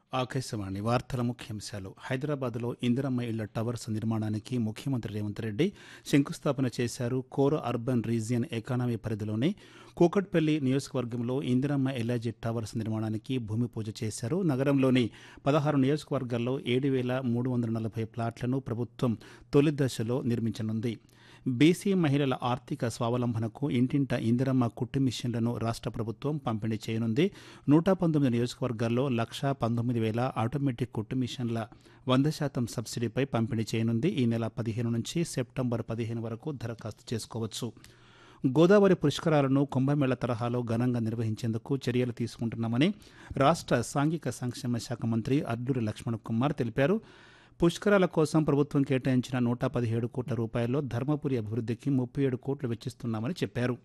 ఆకాశవాణి వార్తల ముఖ్యాంశాలు హైదరాబాద్లో ఇందిరమ్మ ఇళ్ల టవర్స్ నిర్మాణానికి ముఖ్యమంత్రి రేవంత్ రెడ్డి శంకుస్థాపన చేశారు కోర్ అర్బన్ రీజియన్ ఎకానమీ పరిధిలోని కూకట్పల్లి నియోజకవర్గంలో ఇందిరమ్మ ఎల్ఐజీ టవర్స్ నిర్మాణానికి భూమి పూజ చేశారు నగరంలోని పదహారు నియోజకవర్గాల్లో ఏడు వేల మూడు వందల నలభై ప్లాట్లను ప్రభుత్వం తొలి దశలో నిర్మించనుంది బీసీ మహిళల ఆర్థిక స్వావలంబనకు ఇంటింట ఇందిరమ్మ కుట్టు మిషన్లను రాష్ట్ర ప్రభుత్వం పంపిణీ చేయనుంది నూట పంతొమ్మిది నియోజకవర్గాల్లో లక్షా పంతొమ్మిది వేల ఆటోమేటిక్ కుట్టు మిషన్ల వంద శాతం సబ్సిడీపై పంపిణీ చేయనుంది ఈ నెల పదిహేను నుంచి సెప్టెంబర్ పదిహేను వరకు దరఖాస్తు చేసుకోవచ్చు గోదావరి పుష్కరాలను కుంభమేళ తరహాలో ఘనంగా నిర్వహించేందుకు చర్యలు తీసుకుంటున్నామని రాష్ట్ర సాంఘిక సంక్షేమ శాఖ మంత్రి అడ్లూరి లక్ష్మణ్ కుమార్ తెలిపారు పుష్కరాల కోసం ప్రభుత్వం కేటాయించిన నూట పదిహేడు కోట్ల రూపాయల్లో ధర్మపురి అభివృద్ధికి ముప్పై ఏడు కోట్లు వెచ్చిస్తున్నామని చెప్పారు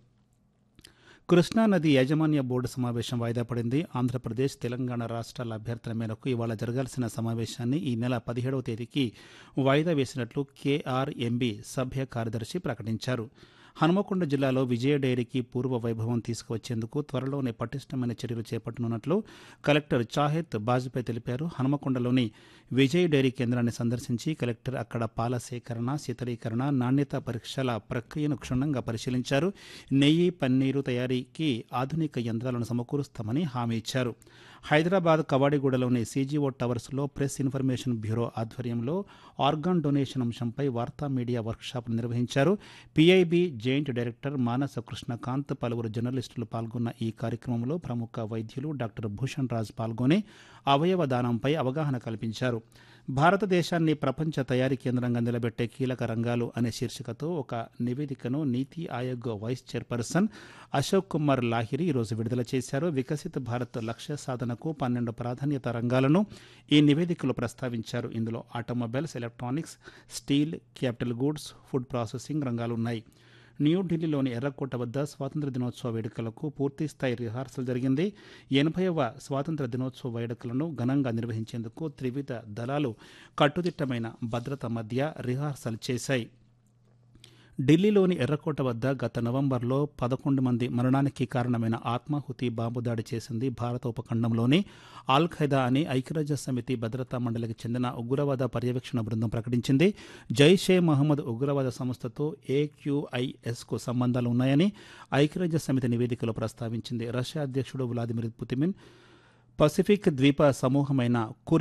కృష్ణానది యాజమాన్య బోర్డు సమావేశం వాయిదా పడింది ఆంధ్రప్రదేశ్ తెలంగాణ రాష్ట్రాల అభ్యర్థుల మేరకు ఇవాళ జరగాల్సిన సమావేశాన్ని ఈ నెల పదిహేడవ తేదీకి వాయిదా వేసినట్లు కేఆర్ఎంబి సభ్య కార్యదర్శి ప్రకటించారు హనుమకొండ జిల్లాలో విజయ డైరీకి పూర్వ వైభవం తీసుకువచ్చేందుకు త్వరలోనే పటిష్టమైన చర్యలు చేపట్టనున్నట్లు కలెక్టర్ చాహెత్ బాజ్పేయి తెలిపారు హనుమకొండలోని విజయ్ డైరీ కేంద్రాన్ని సందర్శించి కలెక్టర్ అక్కడ పాల సేకరణ శీతలీకరణ నాణ్యత పరీక్షల ప్రక్రియను క్షుణ్ణంగా పరిశీలించారు నెయ్యి పన్నీరు తయారీకి ఆధునిక యంత్రాలను సమకూరుస్తామని హామీ ఇచ్చారు హైదరాబాద్ కవాడిగూడలోని సీజీఓ టవర్స్లో ప్రెస్ ఇన్ఫర్మేషన్ బ్యూరో ఆధ్వర్యంలో ఆర్గాన్ డొనేషన్ అంశంపై వార్తా మీడియా వర్క్షాప్ నిర్వహించారు PIB joint director Manasa Krishnakanth పలువురు జర్నలిస్టులు పాల్గొన్న ఈ కార్యక్రమంలో ప్రముఖ వైద్యులు డాక్టర్ భూషణ్ రాజ్ పాల్గొని అవయవ దానంపై అవగాహన కల్పించారు భారతదేశాన్ని ప్రపంచ తయారీ కేంద్రంగా నిలబెట్టే కీలక రంగాలు అనే శీర్షికతో ఒక నివేదికను నీతి ఆయోగ్ వైస్ చైర్పర్సన్ అశోక్ కుమార్ లాహిరి ఈరోజు విడుదల చేశారు వికసిత్ భారత్ లక్ష్య సాధనకు పన్నెండు ప్రాధాన్యత రంగాలను ఈ నివేదికలో ప్రస్తావించారు ఇందులో automobiles electronics steel capital goods food processing రంగాలు ఉన్నాయి న్యూఢిల్లీలోని ఎర్రకోట వద్ద స్వాతంత్ర దినోత్సవ వేడుకలకు పూర్తిస్థాయి రిహార్సల్ జరిగింది ఎనభైవ స్వాతంత్ర దినోత్సవ వేడుకలను ఘనంగా నిర్వహించేందుకు త్రివిధ దళాలు కట్టుదిట్టమైన భద్రత మధ్య రిహార్సల్ చేశాయి ఢిల్లీలోని ఎర్రకోట వద్ద గత నవంబర్లో పదకొండు మంది మరణానికి కారణమైన ఆత్మాహుతి బాంబు దాడి చేసింది భారత ఉపఖండంలోని ఆల్ ఖైదా అని ఐక్యరాజ్య సమితి భద్రతా మండలికి చెందిన ఉగ్రవాద పర్యవేక్షణ బృందం ప్రకటించింది జైషే మహమ్మద్ ఉగ్రవాద సంస్థతో ఏక్యూఐఎస్కు సంబంధాలు ఉన్నాయని ఐక్యరాజ్య సమితి నివేదికలో ప్రస్తావించింది రష్యా అధ్యక్షుడు వ్లాదిమిర్ పుతిమిన్ పసిఫిక్ ద్వీప సమూహమైన